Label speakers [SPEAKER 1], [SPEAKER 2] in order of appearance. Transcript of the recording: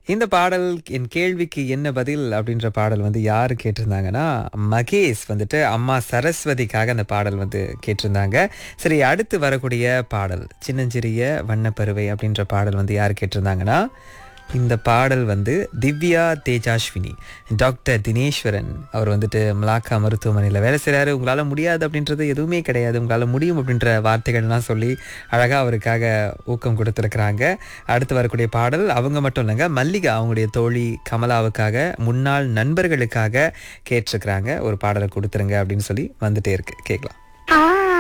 [SPEAKER 1] இந்த பாடல் என் கேள்விக்கு என்ன பதில் அப்படின்ற பாடல் வந்து யார் கேட்டிருந்தாங்கன்னா மகேஷ் வந்துட்டு அம்மா சரஸ்வதிக்காக அந்த பாடல் வந்து கேட்டிருந்தாங்க சரி அடுத்து வரக்கூடிய பாடல் சின்னஞ்சிறிய வண்ணப்பருவை அப்படின்ற பாடல் வந்து யார் கேட்டிருந்தாங்கன்னா இந்த பாடல் வந்து திவ்யா தேஜாஸ்வினி டாக்டர் தினேஸ்வரன் அவர் வந்துட்டு மலாக்கா மருத்துவமனையில் வேலை செய்கிறாரு உங்களால் முடியாது அப்படின்றது எதுவுமே கிடையாது உங்களால் முடியும் அப்படின்ற வார்த்தைகள்லாம் சொல்லி அழகாக அவருக்காக ஊக்கம் கொடுத்துருக்குறாங்க அடுத்து வரக்கூடிய பாடல் அவங்க மட்டும் இல்லைங்க மல்லிகா அவங்களுடைய தோழி கமலாவுக்காக முன்னாள் நண்பர்களுக்காக கேட்டிருக்கிறாங்க ஒரு பாடலை கொடுத்துருங்க அப்படின்னு சொல்லி வந்துட்டே இருக்கு கேட்கலாம்
[SPEAKER 2] ஆ